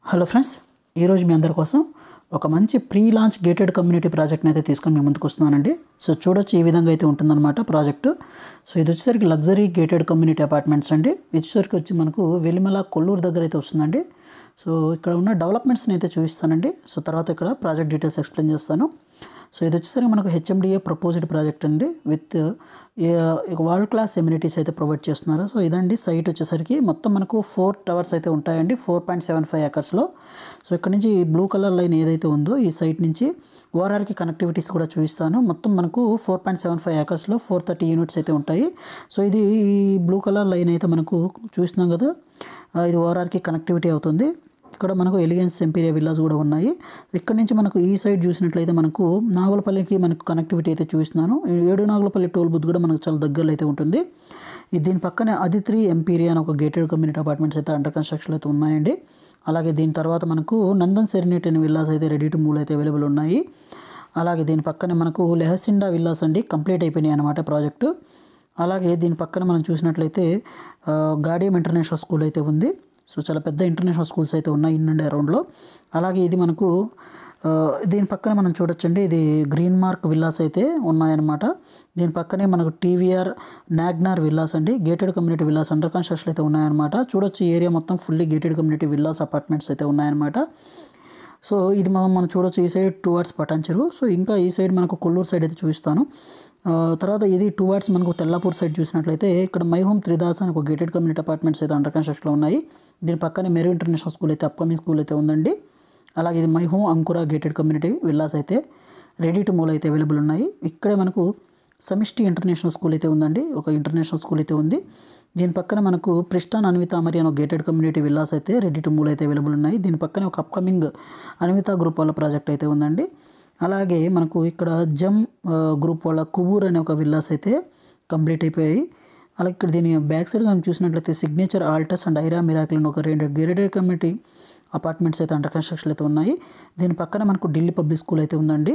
hello friends ఈరోజు మీ అందరి కోసం ఒక మంచి ప్రీ లాంచ్ గేటెడ్ కమ్యూనిటీ ప్రాజెక్ట్ని అయితే తీసుకొని మీ ముందుకు వస్తున్నానండి సో చూడొచ్చు ఈ విధంగా అయితే ఉంటుందన్నమాట ప్రాజెక్టు సో ఇది వచ్చేసరికి లగ్జరీ గేటెడ్ కమ్యూనిటీ అపార్ట్మెంట్స్ అండి ఇది వచ్చేసరికి వచ్చి మనకు వెలిమల కొల్లూరు దగ్గర అయితే వస్తుందండి సో ఇక్కడ ఉన్న డెవలప్మెంట్స్ని అయితే చూపిస్తానండి సో తర్వాత ఇక్కడ ప్రాజెక్ట్ డీటెయిల్స్ ఎక్స్ప్లెయిన్ చేస్తాను సో ఇది వచ్చేసరికి మనకు హెచ్ఎండిఏ ప్రపోజ్డ్ ప్రాజెక్ట్ అండి విత్ వరల్డ్ క్లాస్ ఎమ్యూనిటీస్ అయితే ప్రొవైడ్ చేస్తున్నారు సో ఇదండి సైట్ వచ్చేసరికి మొత్తం మనకు ఫోర్ టవర్స్ అయితే ఉంటాయండి ఫోర్ పాయింట్ సెవెన్ ఫైవ్ ఎకర్స్లో సో ఇక్కడ నుంచి బ్లూ కలర్ లైన్ ఏదైతే ఉందో ఈ సైట్ నుంచి ఓఆర్ఆర్కి కనెక్టివిటీస్ కూడా చూపిస్తాను మొత్తం మనకు ఫోర్ పాయింట్ సెవెన్ ఫైవ్ ఎకర్స్లో ఫోర్ థర్టీ యూనిట్స్ అయితే ఉంటాయి సో ఇది ఈ బ్లూ కలర్ లైన్ అయితే మనకు చూస్తున్నాం కదా ఆ, ఇది ఓఆర్ఆర్కి కనెక్టివిటీ అవుతుంది ఇక్కడ మనకు ఎలిగెన్స్ ఎంపీరియా విల్లాస్ కూడా ఉన్నాయి ఇక్కడ నుంచి మనకు ఈ సైడ్ చూసినట్లయితే మనకు నాగులపల్లికి మనకు కనెక్టివిటీ అయితే చూస్తున్నాను ఈ ఏడు నాగులపల్లి టోల్ బుత్ కూడా మనకు చాలా దగ్గరలో అయితే ఉంటుంది ఈ దీని పక్కనే అదిత్రి ఎంపీరియా అని ఒక గేటెడ్ కమ్యూనిటీ అపార్ట్మెంట్స్ అయితే అండర్ కన్స్ట్రక్షన్ అయితే ఉన్నాయండి అలాగే దీని తర్వాత మనకు నందన్ సెరినేట్ అనే విల్లాస్ అయితే రెడీ టు మూవ్ అయితే అవైలబుల్ ఉన్నాయి అలాగే దీని పక్కనే మనకు లెహసిండా విల్లాస్ అండి కంప్లీట్ అయిపోయినాయి అనమాట ప్రాజెక్టు అలాగే దీని పక్కన మనం చూసినట్లయితే ఆ, గాడియం ఇంటర్నేషనల్ స్కూల్ అయితే ఉంది సో చాలా పెద్ద ఇంటర్నేషనల్ స్కూల్స్ అయితే ఉన్నాయి ఇన్ అండ్ అరౌండ్లో అలాగే ఇది మనకు ఆ, దీని పక్కన మనం చూడొచ్చండి ఇది గ్రీన్ మార్క్ విల్లాస్ అయితే ఉన్నాయన్నమాట దీని పక్కనే మనకు టీవీఆర్ నాగ్నార్ విల్లాస్ అండి gated community villas under construction అయితే ఉన్నాయన్నమాట చూడొచ్చు ఈ ఏరియా మొత్తం fully gated community villas apartments అయితే ఉన్నాయన్నమాట సో ఇది మనం మనం చూడొచ్చు ఈ side towards Patancheru so ఇంకా ఈ సైడ్ మనకు కొల్లూరు సైడ్ అయితే చూపిస్తాను ఆ, తర్వాత ఇది టూ వర్డ్స్ మనకు తెల్లాపూర్ సైడ్ చూసినట్లయితే ఇక్కడ మై హోమ్ త్రిదాస్ అని ఒక గేటెడ్ కమ్యూనిటీ అపార్ట్మెంట్స్ అయితే అండర్ కన్స్ట్రక్షన్లో ఉన్నాయి దీని పక్కనే మెరు ఇంటర్నేషనల్ స్కూల్ అయితే అప్కమింగ్ స్కూల్ అయితే ఉందండి అలాగే ఇది my home Ankura gated community villas అయితే రెడీ టు మూల్ అయితే అవైలబుల్ ఉన్నాయి ఇక్కడే మనకు సమిష్టి ఇంటర్నేషనల్ స్కూల్ అయితే ఉందండి ఒక ఇంటర్నేషనల్ స్కూల్ అయితే ఉంది దీని పక్కన మనకు ప్రిస్టాన్ అన్విత మరి అని ఒక గేటెడ్ కమ్యూనిటీ విల్లాస్ అయితే రెడీ టు మూల్ అయితే అవైలబుల్ ఉన్నాయి దీని పక్కనే ఒక అప్కమింగ్ అన్విత గ్రూప్ వాళ్ళ ప్రాజెక్ట్ అయితే ఉందండి అలాగే మనకు ఇక్కడ జమ్ ఆ, గ్రూప్ వాళ్ళ కుబూర్ అనే ఒక విల్లాస్ అయితే కంప్లీట్ అయిపోయాయి అలాగే ఇక్కడ దీని బ్యాక్ సైడ్ మనం చూసినట్లయితే signature Altus and Aira miracle అని ఒక రెండు గేటెడ్ కమ్యూనిటీ అపార్ట్మెంట్స్ అయితే అండర్ కన్స్ట్రక్షన్ అయితే ఉన్నాయి దీని పక్కన మనకు ఢిల్లీ పబ్లిక్ స్కూల్ అయితే ఉందండి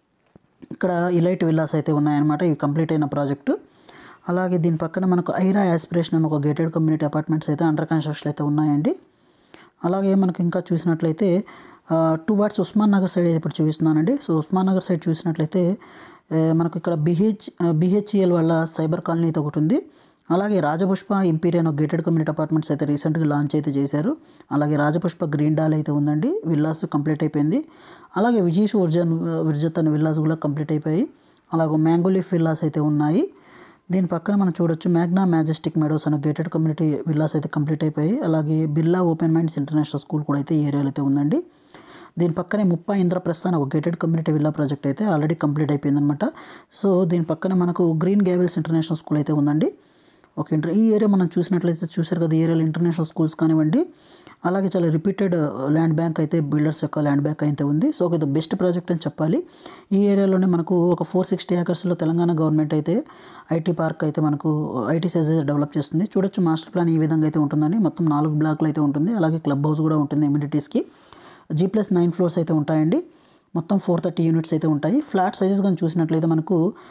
ఇక్కడ ఇలైట్ విల్లాస్ అయితే ఉన్నాయన్నమాట ఇవి కంప్లీట్ అయిన ప్రాజెక్టు అలాగే దీని పక్కన మనకు ఐరా యాస్పిరేషన్ అని ఒక గేటెడ్ కమ్యూనిటీ అపార్ట్మెంట్స్ అయితే అండర్ కన్స్ట్రక్షన్ అయితే ఉన్నాయండి అలాగే మనకి ఇంకా చూసినట్లయితే towards Osman Nagar side అయితే ఇప్పుడు చూపిస్తున్నానండి సో ఉస్మాన్ నగర్ సైడ్ చూసినట్లయితే ఆ, మనకు ఇక్కడ బిహెచ్ బిహెచ్ఈఎల్ వాళ్ళ సైబర్ కాలనీ అయితే ఒకటి ఉంది అలాగే రాజపుష్ప ఇంపీరియన్ ఒక గేటెడ్ కమ్యూనిటీ అపార్ట్మెంట్స్ అయితే రీసెంట్గా లాంచ్ అయితే చేశారు అలాగే రాజపుష్ప గ్రీన్ డాల్ అయితే ఉందండి విల్లాస్ కంప్లీట్ అయిపోయింది అలాగే విజేష్ వర్జన్ విర్జత్ అనే విల్లాస్ కూడా కంప్లీట్ అయిపోయాయి అలాగే మ్యాంగో లీఫ్ విల్లాస్ అయితే ఉన్నాయి దీని పక్కన మనం చూడొచ్చు మ్యాగ్నా మ్యాజెస్టిక్ మెడోస్ అనే గేటెడ్ కమ్యూనిటీ విల్లాస్ అయితే కంప్లీట్ అయిపోయాయి అలాగే Birla open minds international school కూడా అయితే ఈ ఏరియాలో అయితే ఉందండి దీని పక్కనే ముప్పై ఇంద్రప్రస్థ అని ఒక గేటెడ్ కమ్యూనిటీ విల్లా ప్రాజెక్ట్ అయితే ఆల్రెడీ కంప్లీట్ అయిపోయిందనమాట సో దీని పక్కన మనకు గ్రీన్ గ్యావెల్స్ ఇంటర్నేషనల్ స్కూల్ అయితే ఉందండి ఒక ఇంటర్ ఈ ఏరియా మనం చూసినట్లయితే చూసారు కదా ఈ ఏరియాలో ఇంటర్నేషనల్ స్కూల్స్ కానివ్వండి అలాగే చాలా రిపీటెడ్ ల్యాండ్ బ్యాంక్ అయితే బిల్డర్స్ యొక్క ల్యాండ్ బ్యాంక్ అయితే ఉంది సో ఇది బెస్ట్ ప్రాజెక్ట్ అని చెప్పాలి ఈ ఏరియాలోనే మనకు ఒక ఫోర్ సిక్స్టీ ఏకర్స్లో తెలంగాణ గవర్నమెంట్ అయితే ఐటీ పార్క్ అయితే మనకు ఐటీ సైజ్ డెవలప్ చేస్తుంది చూడొచ్చు మాస్టర్ ప్లాన్ ఈ విధంగా అయితే ఉంటుందండి మొత్తం నాలుగు బ్లాక్లు అయితే ఉంటుంది అలాగే క్లబ్ హౌస్ కూడా ఉంటుంది ఎమ్యూనిటీస్కి జీ ప్లస్ నైన్ ఫ్లోర్స్ అయితే ఉంటాయండి మొత్తం ఫోర్ థర్టీ యూనిట్స్ అయితే ఉంటాయి ఫ్లాట్ సైజెస్ కానీ చూసినట్లయితే మనకు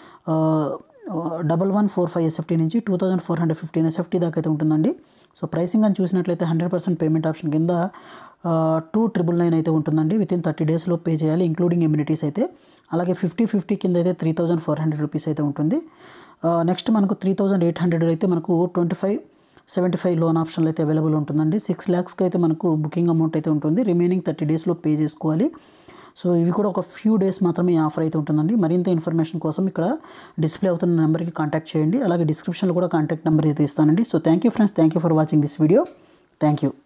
double one four five SFT నుంచి two thousand four hundred fifteen SFT దాకా అయితే ఉంటుందండి సో ప్రైసింగ్ అని చూసినట్లయితే హండ్రెడ్ పర్సెంట్ పేమెంట్ ఆప్షన్ కింద టూ ట్రిపుల్ నైన్ అయితే ఉంటుందండి విత్ ఇన్ థర్టీ డేస్లో పే చేయాలి ఇంక్లూడింగ్ ఎమ్యూనిటీస్ అయితే అలాగే ఫిఫ్టీ ఫిఫ్టీ కింద అయితే three thousand four hundred rupees అయితే ఉంటుంది నెక్స్ట్ మనకు త్రీ థౌజండ్ ఎయిట్ హండ్రెడ్ అయితే మనకు twenty five seventy five loan ఆప్షన్లు అయితే అవైలబుల్ ఉంటుందండి సిక్స్ ల్యాక్స్కి అయితే మనకు బుకింగ్ అమౌంట్ అయితే ఉంటుంది రిమైనింగ్ థర్టీ డేస్లో పే చేసుకోవాలి సో ఇవి కూడా ఒక ఫ్యూ డేస్ మాత్రమే ఈ ఆఫర్ అయితే ఉంటుందండి మరింత ఇన్ఫర్మేషన్ కోసం ఇక్కడ డిస్ప్లే అవుతున్న నెంబర్కి కాంటాక్ట్ చేయండి అలాగే డిస్క్రిప్షన్లో కూడా కాంటాక్ట్ నెంబర్ అయితే ఇస్తానండి so thank you friends thank you for watching this video thank you